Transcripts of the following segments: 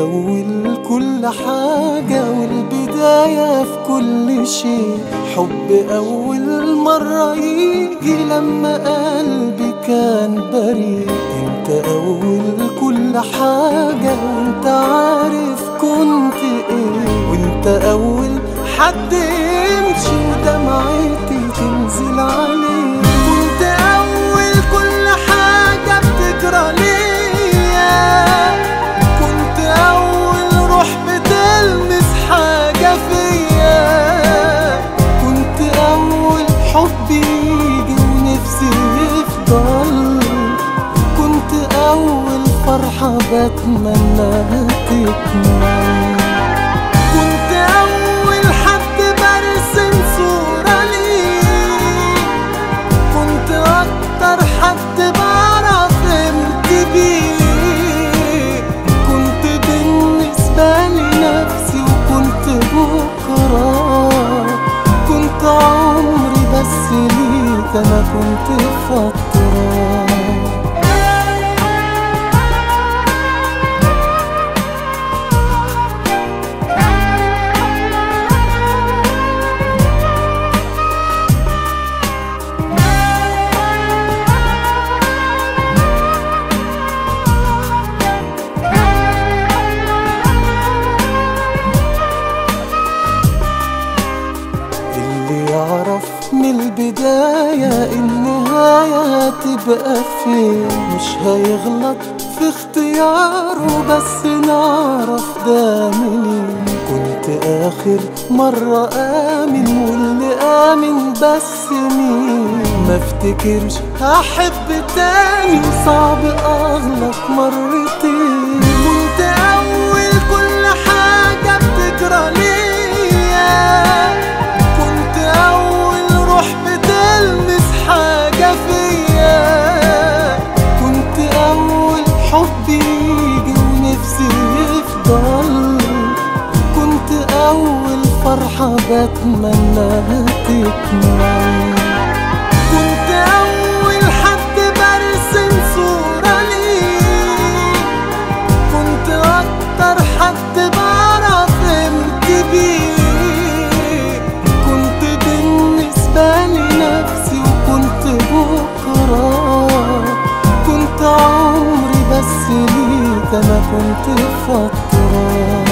أول كل حاجة والبداية في كل شيء حب أول مرة يجي لما قلبي كان بريء انت أول كل حاجة وانت عارف كنت ايه وانت أول حد يمشي ودمعتي تنزل عليه وانت أول كل حاجة بتجرى ليا كنت أول روح بتلمس حاجة فيا كنت أول حب يجي ونفسي يفضل كنت أول فرحة بتمناها تكمل كنت أول حد برسم صورة ليك كنت أكتر حد بعرف قيمتي بيك كنت بالنسبة لي نفسي وكنت بكرة كنت عمري بس ليك أنا كنت فترة اللي يعرف من البداية النهاية هتبقى فين مش هيغلط في اختياره بس نعرف ده منين كنت آخر مرة آمن واللي آمن بس مين ما افتكرش هحب تاني صعب أغلط مرتين كنت أول كل حاجة بتجرى ليا كنت أول روح بتلمس حاجة فيا كنت أول حب يجي ونفسي يفضل كنت أول فرحة بتمناها تكمل كنت أول حد برسم صورة ليك كنت أكتر حد بعرف قيمتي بيك كنت بالنسبة لي نفسي وكنت بكرة كنت عمري بس ليك أنا كنت فترة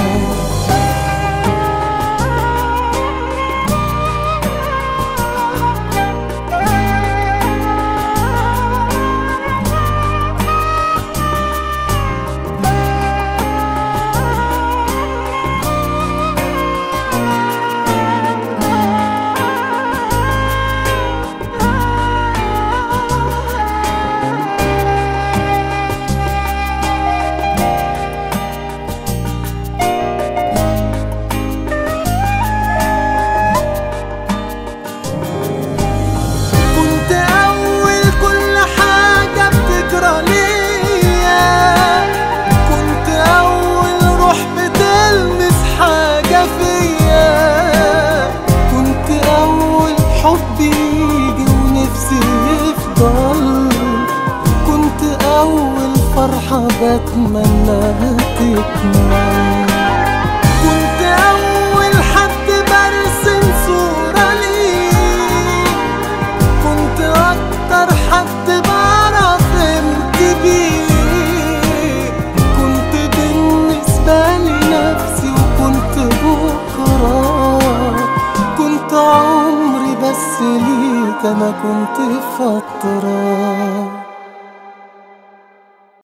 كنت أول كل حاجة بتجرى ليا كنت أول روح بتلمس حاجة فيا كنت أول حب يجي ونفسي يفضل كنت أول فرحة بتمناها تكمل كنت أول حد برسم صورة ليك كنت أكتر حد بعرف قيمتي بيك كنت بالنسبة لي نفسي وكنت بكرة كنت عمري بس ليك أنا كنت فترة